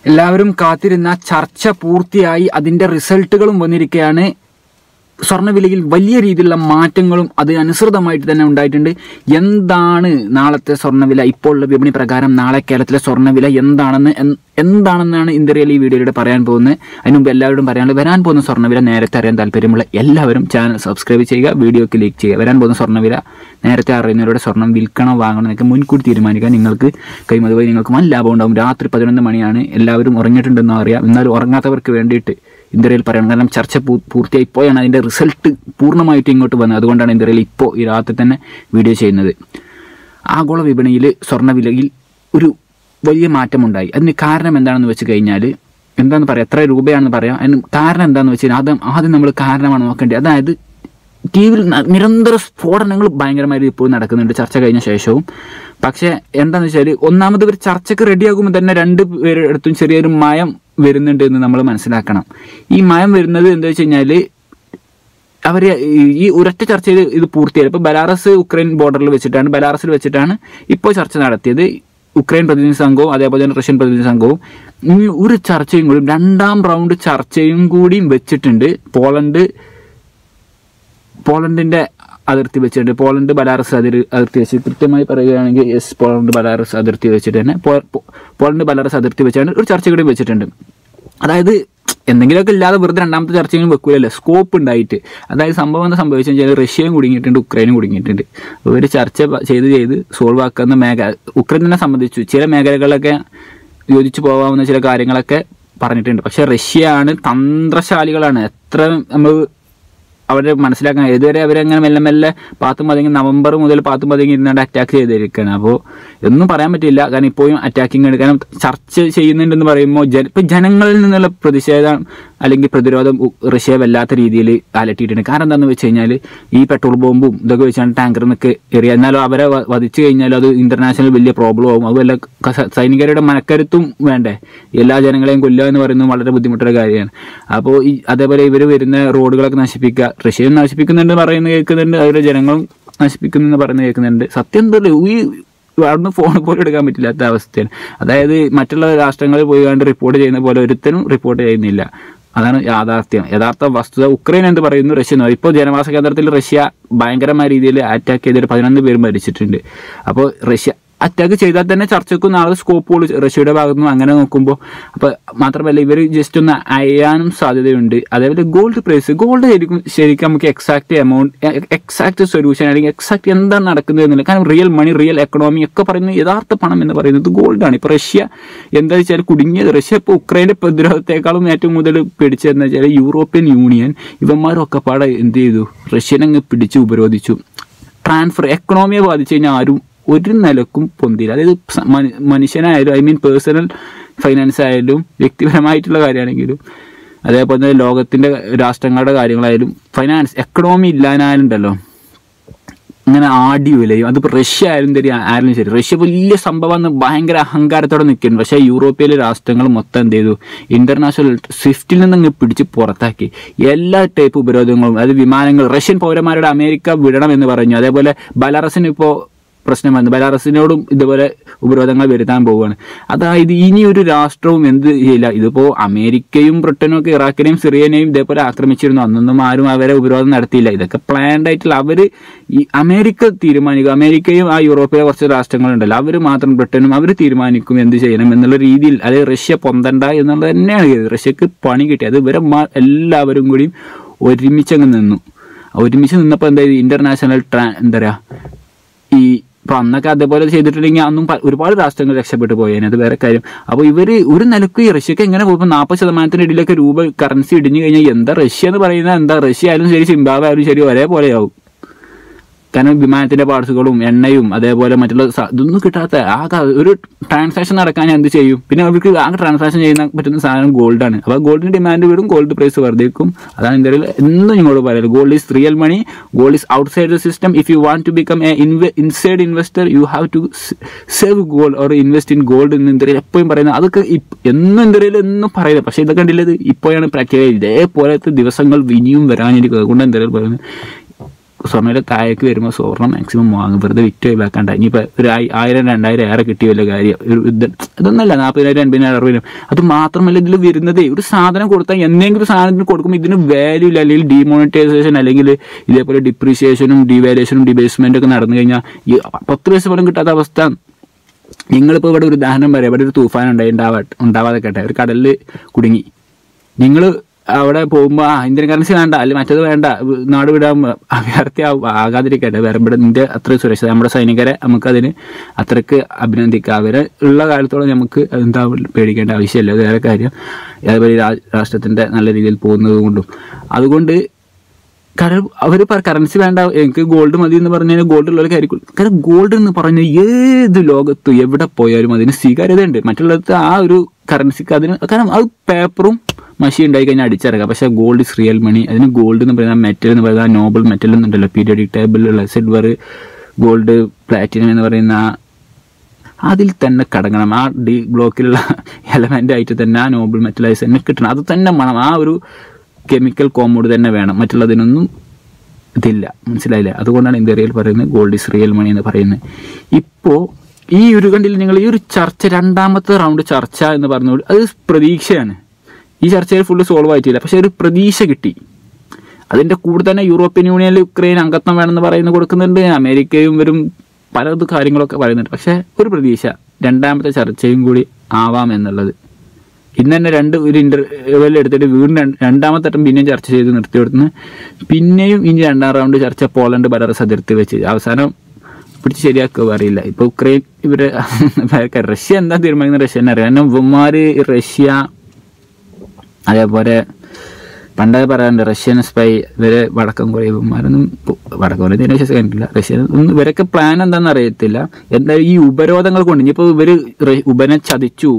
എല്ലാവരും കാത്തിരുന്ന ചർച്ച പൂർത്തിയായി അതിന്റെ റിസൾട്ടുകളും വന്നിരിക്കുകയാണ് സ്വർണ്ണവിലയിൽ വലിയ രീതിയിലുള്ള മാറ്റങ്ങളും അതിനനുസൃതമായിട്ട് തന്നെ ഉണ്ടായിട്ടുണ്ട് എന്താണ് നാളത്തെ സ്വർണ്ണവില ഇപ്പോൾ ഉള്ള വിപണി പ്രകാരം നാളെ കേരളത്തിലെ സ്വർണ്ണവില എന്താണെന്ന് എൻ- എന്താണെന്നാണ് ഇന്ത്യയിൽ ഈ വീഡിയോയിലൂടെ പറയാൻ പോകുന്നത് അതിന് മുമ്പ് എല്ലാവരോടും പറയാനുള്ളത് വരാൻ പോകുന്ന സ്വർണ്ണവില നേരത്തെ അറിയാൻ താല്പര്യമുള്ള എല്ലാവരും ചാനൽ സബ്സ്ക്രൈബ് ചെയ്യുക വീഡിയോക്ക് ലൈക്ക് ചെയ്യുക വരാൻ പോകുന്ന സ്വർണ്ണവില നേരത്തെ അറിയുന്നവരുടെ സ്വർണ്ണം വിൽക്കണോ വാങ്ങണോ എന്നൊക്കെ മുൻകൂട്ടി തീരുമാനിക്കാൻ നിങ്ങൾക്ക് കൈമത് വഴി നിങ്ങൾക്ക് വൻ ലാഭം ഉണ്ടാവും രാത്രി പതിനൊന്ന് മണിയാണ് എല്ലാവരും ഉറങ്ങിയിട്ടുണ്ടെന്ന് അറിയാം എന്നാലും ഉറങ്ങാത്തവർക്ക് വേണ്ടിയിട്ട് ഇന്ത്യയിൽ പറയണം കാരണം ചർച്ച പൂ- പൂർത്തിയായി ഇപ്പോഴാണ് അതിൻ്റെ റിസൾട്ട് പൂർണ്ണമായിട്ട് ഇങ്ങോട്ട് വന്നത് അതുകൊണ്ടാണ് ഇന്ത്യയിൽ ഇപ്പോൾ ഈ രാത്രി തന്നെ വീഡിയോ ചെയ്യുന്നത് ആഗോള വിപണിയിൽ സ്വർണ്ണവിലയിൽ ഒരു വലിയ മാറ്റമുണ്ടായി അതിന് കാരണം എന്താണെന്ന് വെച്ച് കഴിഞ്ഞാൽ എന്താണെന്ന് പറയാം എത്ര രൂപയാണെന്ന് പറയാം അതിന് കാരണം എന്താണെന്ന് വെച്ച് കഴിഞ്ഞാൽ ആദ്യം ആദ്യം നമ്മൾ കാരണമാണ് നോക്കേണ്ടത് അതായത് ടി വിയിൽ നിരന്തര സ്ഫോടനങ്ങൾ ഭയങ്കരമായി ഇപ്പോൾ നടക്കുന്നുണ്ട് ചർച്ച കഴിഞ്ഞ ശേഷവും പക്ഷേ എന്താണെന്ന് വെച്ചാൽ ഒന്നാമത് ഒരു ചർച്ചയ്ക്ക് റെഡിയാകുമ്പോൾ തന്നെ രണ്ട് പേരുടെ അടുത്തും ചെറിയൊരു മയം വരുന്നുണ്ട് എന്ന് നമ്മൾ മനസ്സിലാക്കണം ഈ മയം വരുന്നത് എന്താ വെച്ച് കഴിഞ്ഞാൽ അവർ ഈ ഒരൊറ്റ ചർച്ചയിൽ ഇത് പൂർത്തിയായി ഇപ്പോൾ ബലാറസ് ഉക്രൈൻ ബോർഡറിൽ വെച്ചിട്ടാണ് ബലാറസിൽ വെച്ചിട്ടാണ് ഇപ്പോൾ ചർച്ച നടത്തിയത് ഉക്രൈൻ പ്രതിനിധി സംഘവും അതേപോലെ തന്നെ റഷ്യൻ പ്രതിനിധി സംഘവും ഈ ഒരു ചർച്ചയും കൂടി രണ്ടാം റൗണ്ട് ചർച്ചയും കൂടിയും വെച്ചിട്ടുണ്ട് പോളണ്ട് പോളണ്ടിന്റെ അതിർത്തി വെച്ചിട്ടുണ്ട് പോളണ്ട് ബലാറസ് അതിർ അതിർത്തി വെച്ച് കൃത്യമായി പറയുകയാണെങ്കിൽ യെസ് പോളണ്ട് ബലാറസ് അതിർത്തി വെച്ചിട്ട് തന്നെ പോ- പോ- പോളണ്ട് ബലാറസ് അതിർത്തി വെച്ചാണ് ഒരു ചർച്ച കൂടി വെച്ചിട്ടുണ്ട് അതായത് എന്തെങ്കിലുമൊക്കെ ഇല്ലാതെ വെറുതെ രണ്ടാമത്തെ ചർച്ചയും വെക്കൂലല്ലോ സ്കോപ്പ് ഉണ്ടായിട്ട് അതായത് സംഭവം എന്താ സംഭവിച്ചു കഴിഞ്ഞാൽ റഷ്യയും കുടുങ്ങിയിട്ടുണ്ട് ഉക്രൈനും കുടുങ്ങിയിട്ടുണ്ട് ഇവർ ചർച്ച പ- ചെയ്ത് ചെയ്ത് സോൾവ് ആക്കുന്ന മേഖല ഉക്രൈനെ സംബന്ധിച്ചു ചില മേഖലകളിലൊക്കെ യോജിച്ചു പോകാവുന്ന ചില കാര്യങ്ങളൊക്കെ പറഞ്ഞിട്ടുണ്ട് പക്ഷെ റഷ്യയാണ് തന്ത്രശാലികളാണ് എത്ര നമ്മൾ അവരെ മനസ്സിലാക്കാൻ ഇതുവരെ അവരങ്ങനെ മെല്ലെ മെല്ലെ പാത്തും പതുങ്ങി നവംബർ മുതൽ പാത്തും പതുങ്ങി ഇരുന്നാണ്ട് അറ്റാക്ക് ചെയ്തിരിക്കുകയാണ് അപ്പോൾ ഒന്നും പറയാൻ പറ്റില്ല കാരണം ഇപ്പോഴും അറ്റാക്കിങ് എടുക്കാനും ചർച്ച ചെയ്യുന്നുണ്ടെന്ന് പറയുമ്പോൾ ജന ഇപ്പം ജനങ്ങളിൽ നിന്നുള്ള പ്രതിഷേധം അല്ലെങ്കിൽ പ്രതിരോധം ഉ- റഷ്യ വല്ലാത്ത രീതിയിൽ അലട്ടിയിട്ടുണ്ട് കാരണം എന്താണെന്ന് വെച്ച് കഴിഞ്ഞാൽ ഈ പെട്രോൾ ബോംബും ഇതൊക്കെ വെച്ചാണ് ടാങ്കറിൽ നിന്നൊക്കെ എറിയുക എന്നാലും അവരെ വ- വധിച്ചു കഴിഞ്ഞാൽ അത് ഇന്റർനാഷണൽ വലിയ പ്രോബ്ലം ആവും അതുമല്ല ക- സ- സൈനികരുടെ മനക്കരുത്തും വേണ്ടേ എല്ലാ ജനങ്ങളെയും കൊല്ലുക എന്ന് പറയുന്നത് വളരെ ബുദ്ധിമുട്ടുള്ള കാര്യമാണ് അപ്പോൾ ഈ അതേപോലെ ഇവർ വരുന്ന റോഡുകളൊക്കെ നശിപ്പിക്കുക റഷ്യയും നശിപ്പിക്കുന്നുണ്ട് പറയുന്നത് കേൾക്കുന്നുണ്ട് അവരുടെ ജനങ്ങളും നശിപ്പിക്കുന്നെന്ന് പറയുന്നത് കേൾക്കുന്നുണ്ട് സത്യം എന്തല്ലോ ഈ അവിടുന്ന് ഫോൺ പോലും എടുക്കാൻ പറ്റില്ലാത്ത അവസ്ഥയാണ് അതായത് മറ്റുള്ള രാഷ്ട്രങ്ങളിൽ പോയി കണ്ട് റിപ്പോർട്ട് ചെയ്യുന്ന പോലെ ഒരുത്തരും റിപ്പോർട്ട് ചെയ്യുന്നില്ല അതാണ് യാഥാർത്ഥ്യം യഥാർത്ഥ വസ്തുത ഉക്രൈൻ എന്ത് പറയുന്നു റഷ്യ എന്ന് പറയും ഇപ്പോൾ ജനവാസ കേന്ദ്രത്തിൽ റഷ്യ ഭയങ്കരമായ രീതിയിൽ അറ്റാക്ക് ചെയ്തിട്ട് പതിനൊന്ന് പേര് മരിച്ചിട്ടുണ്ട് അപ്പോൾ റഷ്യ അറ്റാക്ക് ചെയ്താൽ തന്നെ ചർച്ചയ്ക്കും നാളെ സ്കോപ്പുകൾ റഷ്യയുടെ ഭാഗത്തു നിന്ന് അങ്ങനെ നോക്കുമ്പോൾ അപ്പോൾ മാത്രമല്ല ഇവർ ജസ്റ്റ് ഒന്ന് അയ്യാനും സാധ്യതയുണ്ട് അതേപോലെ ഗോൾഡ് പ്രൈസ് ഗോൾഡ് ശരിക്കും ശരിക്കും നമുക്ക് എക്സാക്ട് എമൗണ്ട് എക്സാക്ട് സൊല്യൂഷൻ അല്ലെങ്കിൽ എക്സാക്ട് എന്താണ് നടക്കുന്നത് എന്നില്ല കാരണം റിയൽ മണി റിയൽ എക്കണോമി ഒക്കെ പറയുന്നത് യഥാർത്ഥ പണം എന്ന് പറയുന്നത് ഗോൾഡാണ് ഇപ്പോൾ റഷ്യ എന്താ വെച്ചാൽ കുടുങ്ങിയത് റഷ്യ ഇപ്പോൾ ഉക്രൈൻ്റെ പ്രതിരോധത്തെക്കാളും ഏറ്റവും കൂടുതൽ പിടിച്ചതെന്ന് വെച്ചാൽ യൂറോപ്യൻ യൂണിയൻ ഇവന്മാരൊക്കെ പാടെ എന്ത് ചെയ്തു റഷ്യനെ അങ്ങ് പിടിച്ച് ഉപരോധിച്ചു ട്രാൻസ്ഫർ എക്കണോമിയെ ബാധിച്ചു കഴിഞ്ഞാൽ ആരും ഒരു നിലക്കും പൊന്തില്ല അതായത് സ- മനു- മനുഷ്യനായാലും ഐ മീൻ പേഴ്സണൽ ഫൈനാൻസ് ആയാലും വ്യക്തിപരമായിട്ടുള്ള കാര്യമാണെങ്കിലും അതേപോലെ തന്നെ ലോകത്തിന്റെ രാഷ്ട്രങ്ങളുടെ കാര്യങ്ങളായാലും ഫൈനാൻസ് എക്കണോമി ഇല്ലാനായാലുണ്ടല്ലോ ഇങ്ങനെ ആടി വിലയും അതിപ്പോൾ റഷ്യ ആയാലും ശരി ആയാലും ശരി റഷ്യ വലിയ സംഭവം ഭയങ്കര അഹങ്കാരത്തോടെ നിൽക്കുന്നു പക്ഷേ യൂറോപ്പിലെ രാഷ്ട്രങ്ങൾ മൊത്തം എന്ത് ചെയ്തു ഇന്റർനാഷണൽ സ്വിഫ്റ്റിൽ നിന്ന് അങ്ങ് പിടിച്ച് പുറത്താക്കി എല്ലാ ടൈപ്പ് ഉപരോധങ്ങളും അതായത് വിമാനങ്ങൾ റഷ്യൻ പൗരന്മാരുടെ അമേരിക്ക വിടണം എന്ന് പറഞ്ഞു അതേപോലെ ബലാറസിന് ഇപ്പോൾ പ്രശ്നം വന്നു ബലാറസിനോടും ഇതുപോലെ ഉപരോധങ്ങൾ വരുത്താൻ പോവുകയാണ് അതായത് ഇനി ഒരു രാഷ്ട്രവും എന്ത് ചെയ്യില്ല ഇതിപ്പോ അമേരിക്കയും ബ്രിട്ടനും ഒക്കെ ഇറാഖിനെയും സിറിയനെയും ഇതേപോലെ ആക്രമിച്ചിരുന്നു അന്നൊന്നും ആരും അവരെ ഉപരോധം നടത്തിയില്ല ഇതൊക്കെ പ്ലാൻഡ് ആയിട്ടുള്ള അവര് ഈ അമേരിക്ക തീരുമാനിക്കും അമേരിക്കയും ആ യൂറോപ്പിലെ കുറച്ച് രാഷ്ട്രങ്ങളുണ്ടല്ലോ അവർ മാത്രം ബ്രിട്ടനും അവർ തീരുമാനിക്കും എന്ത് ചെയ്യണം എന്നുള്ള രീതിയിൽ അത് റഷ്യ പൊന്തണ്ട എന്നുള്ളത് തന്നെയാണ് ചെയ്തത് റഷ്യക്ക് പണി കിട്ടി അത് ഇവരെ മാ- എല്ലാവരും കൂടി ഒരുമിച്ചങ്ങ് നിന്നു ഒരുമിച്ച് നിന്നപ്പോൾ എന്താ ഇന്റർനാഷണൽ ട്രാ എന്താ പറയാ ഈ ഇപ്പൊ അന്നൊക്കെ അതേപോലെ ചെയ്തിട്ടുണ്ടെങ്കിൽ അന്നും പ- ഒരുപാട് രാഷ്ട്രങ്ങൾ രക്ഷപ്പെട്ടു പോയേനെ അത് വേറെ കാര്യം അപ്പോൾ ഇവര് ഒരു നിലക്ക് ഈ റഷ്യക്ക് എങ്ങനെ പോകുമ്പോൾ നാൽപ്പത് ശതമാനത്തിന്റെ ഇടയിലൊക്കെ രൂപ കറൻസി ഇടിഞ്ഞു കഴിഞ്ഞാൽ എന്താ റഷ്യ എന്ന് പറയുന്നത് എന്താ റഷ്യ ആയാലും ശരി സിംബാബ് ആയാലും ശരി ഒരേപോലെയാവും കാരണം വിമാനത്തിന്റെ പാർട്സുകളും എണ്ണയും അതേപോലെ മറ്റുള്ള സ- ഇതൊന്നും കിട്ടാത്ത ആകെ ഒരു ട്രാൻസാക്ഷൻ നടക്കാൻ എന്ത് ചെയ്യും പിന്നെ അവർക്ക് ആകെ ട്രാൻസാക്ഷൻ ചെയ്യുന്ന പറ്റുന്ന സാധനം ഗോൾഡാണ് അപ്പോൾ ഗോൾഡിന് ഡിമാൻഡ് വീടും ഗോൾഡ് പ്രൈസ് വർദ്ധിക്കും അതാണ് ഇന്ത്യയിൽ എന്നും നിങ്ങളോട് പറയുന്നത് gold is real money gold is outside the system if you want to become a inside investor you have to save gold or invest in gold എന്ന് ഇന്ത്യയിൽ എപ്പോഴും പറയുന്നത് അതൊക്കെ ഇപ്പ- എന്നും ഇന്ത്യയിൽ എന്നും പറയുന്നത് പക്ഷേ ഇതൊക്കെ കണ്ടില്ലത് ഇപ്പോഴാണ് പ്രാക്ടിക്കൽ ഇതേപോലത്തെ ദിവസങ്ങൾ ഇനിയും വരാനിരിക്കുക അതുകൊണ്ട് ഇന്ത്യയിൽ പറയുന്നത് സ്വർണ്ണവില താഴേക്ക് വരുമ്പോൾ സ്വർണ്ണം മാക്സിമം വാങ്ങും വെറുതെ വിറ്റ് ഒഴിവാക്കണ്ട ഇനിയിപ്പോൾ ഒരു ആയി- ആയിരം രണ്ടായിരം ഏറെ കിട്ടിയ വല്ല കാര്യം ഒരു ഇത് ഇതൊന്നല്ല നാൽപ്പതിനായിരം അൻപതിനായിരം അറുപതിനായിരം അത് മാത്രമല്ല ഇതിൽ വരുന്നത് ഒരു സാധനം കൊടുത്താൽ എന്തെങ്കിലും ഒരു സാധനത്തിന് കൊടുക്കുമ്പോൾ ഇതിന് വാല്യൂ ഇല്ല അല്ലെങ്കിൽ ഡിമോണിറ്റൈസേഷൻ അല്ലെങ്കിൽ ഇതേപോലെ ഡിപ്രീസിയേഷനും ഡിവാലുവേഷനും ഡിബേസ്മെന്റ് ഒക്കെ നടന്നു കഴിഞ്ഞാൽ ഈ പത്ത് പൈസ പോലും കിട്ടാത്ത അവസ്ഥ നിങ്ങളിപ്പോൾ ഇവിടെ ഒരു ഉദാഹരണം പറയാം ഇവിടെ ഒരു തൂഫാൻ ഉണ്ടായി ഉണ്ടാവാ ഉണ്ടാവാതെ കേട്ടെ ഒരു കടലിൽ കുടുങ്ങി നിങ്ങൾ അവിടെ പോകുമ്പോൾ ആ ഇന്ത്യൻ കറൻസി വേണ്ട അല്ലെങ്കിൽ മറ്റത് വേണ്ട വ് നാട് വിടാൻ അഭ്യർത്ഥി ആകാതിരിക്കട്ടെ വേറെ ഇവിടെ ഇന്ത്യ അത്ര സുരക്ഷിത നമ്മുടെ സൈനികരെ നമുക്കതിന് അത്രക്ക് അഭിനന്ദിക്കാം അവരെ ഉള്ള കാലത്തോളം നമുക്ക് എന്താ പേടിക്കേണ്ട ആവശ്യമില്ല അത് വേറെ കാര്യം അതേപോലെ ഈ രാ- രാഷ്ട്രത്തിന്റെ നല്ല രീതിയിൽ പോകുന്നത് കൊണ്ടും അതുകൊണ്ട് കാരണം അവർ കറൻസി വേണ്ട എനിക്ക് ഗോൾഡ് മതി എന്ന് പറഞ്ഞു കഴിഞ്ഞാൽ ഗോൾഡ് ഉള്ളവർക്കായിരിക്കും കാരണം ഗോൾഡ് എന്ന് പറഞ്ഞാൽ ഏത് ലോകത്തും എവിടെ പോയാലും അതിന് സ്വീകാര്യതയുണ്ട് മറ്റുള്ളിടത്ത് ആ ഒരു കറൻസിക്ക് അതിന് കാരണം അത് പേപ്പറും മഷി ഉണ്ടായി കഴിഞ്ഞാൽ അടിച്ചിറക്കാം പക്ഷേ ഗോൾഡ് ഇസ് റിയൽ മണി അതിന് ഗോൾഡ് എന്ന് പറയുന്ന മെറ്റൽ എന്ന് പറയുന്ന നോബൽ മെറ്റൽ എന്നുണ്ടല്ലോ പീരിയോഡിക് ടേബിളിലുള്ള സിൽവർ ഗോൾഡ് പ്ലാറ്റിനം എന്ന് പറയുന്ന ആ അതിൽ തന്നെ കടങ്ങണം ആ ഡി ബ്ലോക്കിലുള്ള എലമെന്റ് ആയിട്ട് തന്നെ ആ നോബിൾ മെറ്റലൈസ് തന്നെ കിട്ടണം അത് തന്നെ വേണം ആ ഒരു കെമിക്കൽ കോമ്പൗണ്ട് തന്നെ വേണം മറ്റുള്ളതിനൊന്നും ഇതില്ല മനസ്സിലായില്ലേ അതുകൊണ്ടാണ് ഇന്ത്യയിൽ പറയുന്നത് ഗോൾഡ് ഇസ് റിയൽ മണി എന്ന് പറയുന്നത് ഇപ്പോൾ ഈ ഒരു കണ്ടിൽ നിങ്ങൾ ഈ ഒരു ചർച്ച രണ്ടാമത്തെ റൗണ്ട് ചർച്ച എന്ന് പറഞ്ഞ അത് പ്രതീക്ഷയാണ് ഈ ചർച്ചയിൽ ഫുള്ള് സോൾവ് ആയിട്ടില്ല പക്ഷെ ഒരു പ്രതീക്ഷ കിട്ടി അതിന്റെ കൂടെ തന്നെ യൂറോപ്യൻ യൂണിയനിൽ യുക്രൈൻ അംഗത്വം വേണമെന്ന് പറയുന്നത് കൊടുക്കുന്നുണ്ട് അമേരിക്കയും വരും പല കാര്യങ്ങളൊക്കെ പറയുന്നുണ്ട് പക്ഷെ ഒരു പ്രതീക്ഷ രണ്ടാമത്തെ ചർച്ചയും കൂടി ആവാം എന്നുള്ളത് ഇന്ന് തന്നെ രണ്ട് ഒരു ഇന്റർവെൽ എടുത്തിട്ട് വീണ്ടും രണ്ട് രണ്ടാമത്തെ വട്ടം പിന്നെയും ചർച്ച ചെയ്ത് നിർത്തിയെടുത്തുനിന്ന് പിന്നെയും ഇനി രണ്ടാം റൗണ്ട് ചർച്ച പോളണ്ട് ബലാറസ് അതിർത്തി വെച്ച് അവസാനം പിടിച്ച് ശരിയാക്കുക അറിയില്ല ഇപ്പൊ ഉക്രൈൻ ഇവര് റഷ്യ എന്താ തീരുമാനിക്കുന്നത് റഷ്യ തന്നെ അറിയാം കാരണം ഇവന്മാര് റഷ്യ അതേപോലെ പണ്ടേ പറയാറുണ്ട് റഷ്യൻ സ്പൈ ഇവര് വടക്കം കൊറിയ ഇവന്മാരൊന്നും പോ- വടക്കം കൊറിയ ഇതിനെ വിശ്വസിക്കാനില്ല റഷ്യ ഒന്നും ഇവരൊക്കെ പ്ലാൻ എന്താണെന്ന് അറിയത്തില്ല എന്തായാലും ഈ ഉപരോധങ്ങൾ കൊണ്ട് ഇനിയിപ്പോ ഇവര് റ- ഉപനെ ചതിച്ചു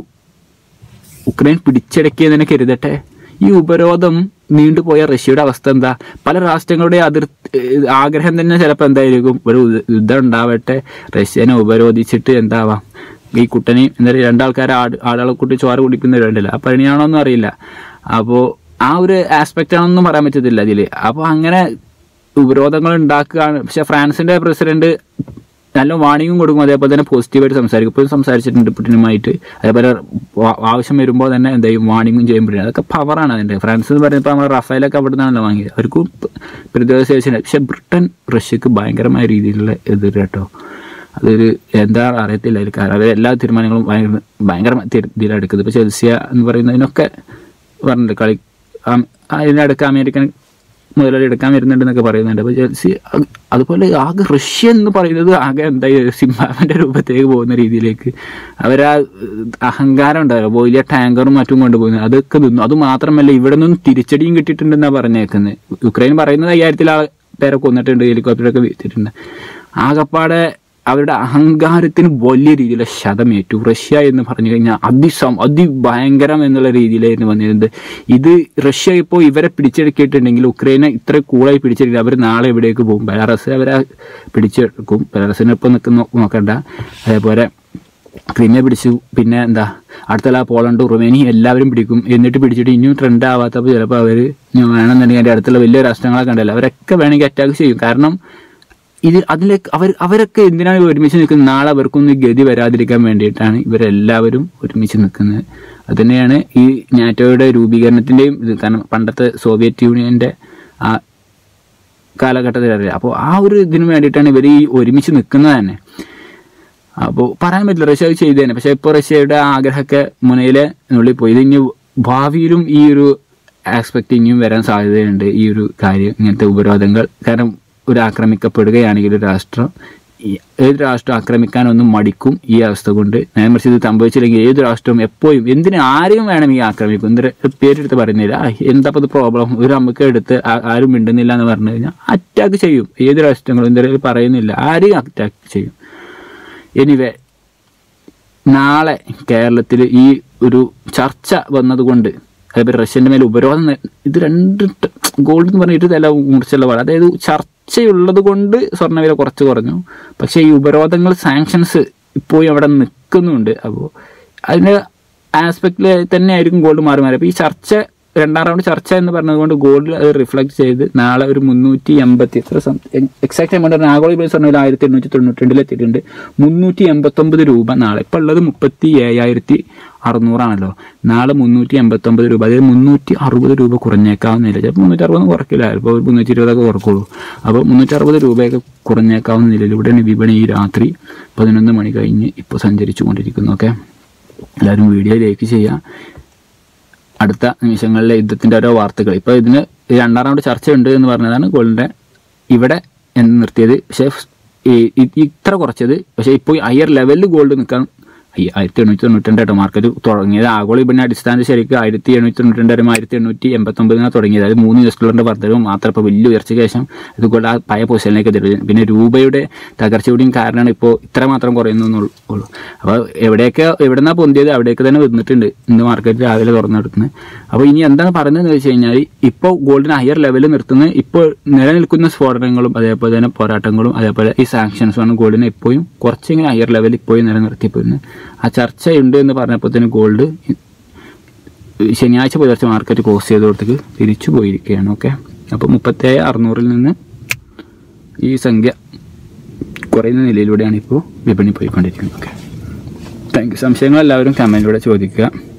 ഉക്രൈൻ പിടിച്ചടക്കിയതിനെ കരുതട്ടെ ഈ ഉപരോധം നീണ്ടുപോയ റഷ്യയുടെ അവസ്ഥ എന്താ പല രാഷ്ട്രങ്ങളുടെ അതിർ ഏഹ് ആഗ്രഹം തന്നെ ചിലപ്പോൾ എന്തായിരിക്കും ഒരു യുദ്ധ- യുദ്ധം ഉണ്ടാവട്ടെ റഷ്യനെ ഉപരോധിച്ചിട്ട് എന്താവാം ഈ കുട്ടനെ എന്താ പറയുക രണ്ടാൾക്കാരെ ആട് ആളുകളെ കൂട്ടി ചോര കുടിക്കുന്നവരുണ്ടല്ലോ ആ പണിയാണോന്നും അറിയില്ല അപ്പോൾ ആ ഒരു ആസ്പെക്റ്റ് ആണെന്നും പറയാൻ പറ്റത്തില്ല ഇതിൽ അപ്പോൾ അങ്ങനെ ഉപരോധങ്ങൾ ഉണ്ടാക്കുകയാണ് പക്ഷെ ഫ്രാൻസിന്റെ പ്രസിഡന്റ് നല്ല വാണിംഗും കൊടുക്കും അതേപോലെ തന്നെ പോസിറ്റീവായിട്ട് സംസാരിക്കും ഇപ്പോഴും സംസാരിച്ചിട്ടുണ്ട് പുടിനുമായിട്ട് അതേപോലെ വാ- ആവശ്യം വരുമ്പോൾ തന്നെ എന്ത് ചെയ്യും വാണിംഗും ചെയ്യുമ്പോഴേ അതൊക്കെ പവറാണ് അതിന്റെ ഫ്രാൻസ് എന്ന് പറയുമ്പോൾ നമ്മൾ റഫേലൊക്കെ അവിടെ നിന്നാണല്ലോ വാങ്ങിയത് അവർക്കും പ- പ്രതിരോധ ശേഷി പക്ഷെ ബ്രിട്ടൻ റഷ്യക്ക് ഭയങ്കരമായ രീതിയിലുള്ള എതിർ കേട്ടോ അതൊരു എന്താ അറിയത്തില്ല അതിൽ കാരണം അവർ എല്ലാ തീരുമാനങ്ങളും ഭയങ്കര ഭയങ്കര ഇതിലെടുക്കുന്നത് ഇപ്പോൾ ചെൽസിയ എന്ന് പറയുന്നതിനൊക്കെ പറഞ്ഞില്ല കളി ആം- അതിനടുക്ക് അമേരിക്കൻ മുതലാളി എടുക്കാൻ വരുന്നുണ്ടെന്നൊക്കെ പറയുന്നുണ്ട് അപ്പോൾ ചെൽസി അത് അതുപോലെ ആകെ റഷ്യ എന്ന് പറയുന്നത് ആകെ എന്താ സിംബാബിന്റെ രൂപത്തേക്ക് പോകുന്ന രീതിയിലേക്ക് അവരാ ഏഹ്, അഹങ്കാരം ഉണ്ടാവില്ല വലിയ ടാങ്കറും മറ്റും കൊണ്ടുപോകുന്നത് അതൊക്കെ നിന്നു അത് മാത്രമല്ല ഇവിടെ നിന്നും തിരിച്ചടിയും കിട്ടിയിട്ടുണ്ടെന്നാണ് പറഞ്ഞേക്കുന്നത് യുക്രൈൻ പറയുന്നത് അയ്യായിരത്തിൽ ആൾ പേരെ കൊന്നിട്ടുണ്ട് ഹെലികോപ്റ്ററൊക്കെ വീഴ്ത്തിയിട്ടുണ്ട് ആകപ്പാടെ അവരുടെ അഹങ്കാരത്തിന് വലിയ രീതിയിലുള്ള ശതമേറ്റു റഷ്യ എന്ന് പറഞ്ഞു കഴിഞ്ഞാൽ അതിസം അതിഭയങ്കരം എന്നുള്ള രീതിയിലായിരുന്നു വന്നിരുന്നത് ഇത് റഷ്യ ഇപ്പോൾ ഇവരെ പിടിച്ചെടുക്കിയിട്ടുണ്ടെങ്കിൽ ഉക്രൈനെ ഇത്ര കൂളായി പിടിച്ചെടുക്കില്ല അവർ നാളെ എവിടേക്ക് പോകും ബലാറസ് അവരെ പിടിച്ചെടുക്കും ബലാറസിനൊപ്പം നിൽക്കുന്ന നോക്കണ്ട അതേപോലെ ക്രിമിയ പിടിച്ചു പിന്നെ എന്താ അടുത്തുള്ള പോളണ്ട് റുമേനിയ എല്ലാവരും പിടിക്കും എന്നിട്ട് പിടിച്ചിട്ട് ഇനിയും ട്രെൻഡ് ആവാത്തപ്പോൾ ചിലപ്പോൾ അവർ വേണമെന്നുണ്ടെങ്കിൽ അതിൻ്റെ അടുത്തുള്ള വലിയ രാഷ്ട്രങ്ങളൊക്കെ ഉണ്ടല്ലോ അവരൊക്കെ വേണമെങ്കിൽ അറ്റാക്ക് ചെയ്യും കാരണം ഇത് അതിലേക്ക് അവർ അവരൊക്കെ എന്തിനാണ് ഒരുമിച്ച് നിൽക്കുന്നത് നാളെ അവർക്കൊന്നും ഈ ഗതി വരാതിരിക്കാൻ വേണ്ടിയിട്ടാണ് ഇവരെല്ലാവരും ഒരുമിച്ച് നിൽക്കുന്നത് അതുതന്നെയാണ് ഈ നാറ്റോയുടെ രൂപീകരണത്തിന്റെയും ഇത് കാരണം പണ്ടത്തെ സോവിയറ്റ് യൂണിയന്റെ ആ കാലഘട്ടത്തിൽ അറിയാം അപ്പോൾ ആ ഒരു ഇതിനു വേണ്ടിയിട്ടാണ് ഇവർ ഈ ഒരുമിച്ച് നിൽക്കുന്നത് തന്നെ അപ്പോൾ പറയാൻ പറ്റില്ല റഷ്യ അത് ചെയ്തു തന്നെ പക്ഷെ ഇപ്പോൾ റഷ്യയുടെ ആഗ്രഹമൊക്കെ മുനയിലെ നുള്ളിൽ പോയി ഇത് ഇനി ഭാവിയിലും ഈ ഒരു ആസ്പെക്ട് ഇനിയും വരാൻ സാധ്യതയുണ്ട് ഈ ഒരു കാര്യം ഇങ്ങനത്തെ ഉപരോധങ്ങൾ കാരണം ഒരു ആക്രമിക്കപ്പെടുകയാണെങ്കിൽ ഒരു രാഷ്ട്രം ഈ ഏത് രാഷ്ട്രം ആക്രമിക്കാനൊന്നും മടിക്കും ഈ അവസ്ഥ കൊണ്ട് നേരെ മറിച്ച് ഇത് സംഭവിച്ചില്ലെങ്കിൽ ഏത് രാഷ്ട്രവും എപ്പോഴും എന്തിന് ആരെയും വേണം ഈ ആക്രമിക്കും എന്തൊരു പേരെടുത്ത് പറയുന്നില്ല ആ, എന്താ ഇത് പ്രോബ്ലം ഒരു നമുക്ക് എടുത്ത് ആ- ആരും മിണ്ടുന്നില്ല എന്ന് പറഞ്ഞു കഴിഞ്ഞാൽ അറ്റാക്ക് ചെയ്യും ഏത് രാഷ്ട്രങ്ങളും എന്തെങ്കിലും പറയുന്നില്ല ആരെയും അറ്റാക്ക് ചെയ്യും എനിവേ നാളെ കേരളത്തിൽ ഈ ഒരു ചർച്ച വന്നതുകൊണ്ട് അതേപോലെ റഷ്യന്റെ മേലെ ഉപരോധം ന- ഇത് രണ്ട് ട്ട- ഗോൾഡ് എന്ന് പറഞ്ഞിട്ട് വില മുറിച്ചുള്ള പാട് അതായത് ചർച്ചയുള്ളത് കൊണ്ട് സ്വർണ്ണവില കുറച്ച് കുറഞ്ഞു പക്ഷേ ഈ ഉപരോധങ്ങൾ സാങ്ഷൻസ് ഇപ്പോഴും അവിടെ നിൽക്കുന്നുണ്ട് അപ്പോൾ അതിന്റെ ആസ്പെക്റ്റിൽ തന്നെ ആയിരിക്കും ഗോൾഡ് മാറി മാറി അപ്പോൾ ഈ ചർച്ച രണ്ടാം റൗണ്ട് ചർച്ച എന്ന് പറഞ്ഞതുകൊണ്ട് ഗോൾഡിൽ അത് റിഫ്ലക്ട് ചെയ്ത് നാളെ ഒരു മുന്നൂറ്റി എൺപത്തി എത്ര എക്സാക്ട് എമൗണ്ട് ആഗോള വിപണി സ്വർണ്ണ ആയിരത്തി എണ്ണൂറ്റി തൊണ്ണൂറ്റി രണ്ടിൽ എത്തിയിട്ടുണ്ട് മുന്നൂറ്റി എൺപത്തൊമ്പത് രൂപ നാളെ ഇപ്പോൾ ഉള്ളത് മുപ്പത്തി ഏഴായിരത്തി അറുന്നൂറാണല്ലോ നാളെ മുന്നൂറ്റി എൺപത്തൊമ്പത് രൂപ അതായത് മുന്നൂറ്റി അറുപത് രൂപ കുറഞ്ഞേക്കാവുന്നില്ല ചിലപ്പോൾ മുന്നൂറ്റി അറുപത് കുറയ്ക്കില്ല ചിലപ്പോൾ ഒരു മുന്നൂറ്റി ഇരുപതൊക്കെ കുറക്കുള്ളൂ അപ്പോൾ മുന്നൂറ്റി അറുപത് രൂപയൊക്കെ കുറഞ്ഞേക്കാവുന്ന നിലയിലൂടെയാണ് വിപണി ഈ രാത്രി പതിനൊന്ന് മണി കഴിഞ്ഞ് ഇപ്പോൾ സഞ്ചരിച്ചു കൊണ്ടിരിക്കുന്നു ഓക്കെ എല്ലാവരും വീഡിയോ ലൈക്ക് ചെയ്യുക അടുത്ത നിമിഷങ്ങളിലെ യുദ്ധത്തിന്റെ ഓരോ വാർത്തകൾ ഇപ്പോൾ ഇതിന് ഈ രണ്ടാം റൗണ്ട് ചർച്ചയുണ്ട് എന്ന് പറഞ്ഞതാണ് ഗോൾഡിന്റെ ഇവിടെ എന്ന് നിർത്തിയത് പക്ഷേ ഈ- ഈ- ഇത്ര കുറച്ചത് പക്ഷേ ഇപ്പോൾ ഹയർ ലെവലിൽ ഗോൾഡ് നിൽക്കാൻ ഈ ആയിരത്തി എണ്ണൂറ്റി തൊണ്ണൂറ്റി രണ്ടായിട്ടോ മാർക്കറ്റ് തുടങ്ങിയത് ആഗോള വിപണി അടിസ്ഥാനത്തിൽ ശരിക്കും ആയിരത്തി എണ്ണൂറ്റി തൊണ്ണൂറ്റി രണ്ടായിരം ആയിരത്തി എണ്ണൂറ്റി എൺപത്തി ഒമ്പതിനാണ് തുടങ്ങിയത് അതായത് മൂന്ന് യു എസ് ഡോളറിന്റെ വർദ്ധനവ് മാത്രം ഇപ്പോൾ വലിയ ഉയർച്ചയ്ക്ക് ശേഷം ഇതുകൊണ്ട് ആ പഴയ പൊസിഷനിലേക്ക് എത്തിയത് പിന്നെ രൂപയുടെ തകർച്ച കൂടിയും കാരണമാണ് ഇപ്പോൾ ഇത്ര മാത്രം കുറയുന്നു ഉള്ളൂ അപ്പോൾ എവിടെയൊക്കെ എവിടെന്നാ പൊന്തിയത് അവിടേക്ക് തന്നെ വന്നിട്ടുണ്ട് ഇന്ന് മാർക്കറ്റ് രാവിലെ തുറന്നെടുക്കുന്നത് അപ്പോൾ ഇനി എന്താണ് പറയുന്നത് വെച്ച് കഴിഞ്ഞാൽ ഇപ്പോൾ ഗോൾഡിന് ഹയർ ലെവലിൽ നിർത്തുന്നത് ഇപ്പോൾ നിലനിൽക്കുന്ന സ്ഫോടനങ്ങളും അതേപോലെ തന്നെ പോരാട്ടങ്ങളും അതേപോലെ ഈ സാങ്ഷൻസുമാണ് ഗോൾഡിനെ ഇപ്പോഴും കുറച്ചിങ്ങനെ ഹയർ ലെവലിൽ ഇപ്പോഴും നിലനിർത്തിപ്പോയിരുന്നു ആ ചർച്ചയുണ്ട് എന്ന് പറഞ്ഞപ്പോൾ തന്നെ ഗോൾഡ് ശനിയാഴ്ച പുലർച്ചെ മാർക്കറ്റ് ക്ലോസ് ചെയ്തോടത്തേക്ക് തിരിച്ചു പോയിരിക്കുകയാണ് ഓക്കെ അപ്പോൾ മുപ്പത്തേഴ് അറുന്നൂറിൽ നിന്ന് ഈ സംഖ്യ കുറയുന്ന നിലയിലൂടെയാണ് ഇപ്പോൾ വിപണി പോയിക്കൊണ്ടിരിക്കുന്നത് ഓക്കെ താങ്ക് യു സംശയങ്ങൾ എല്ലാവരും കമൻറ്റിലൂടെ ചോദിക്കുക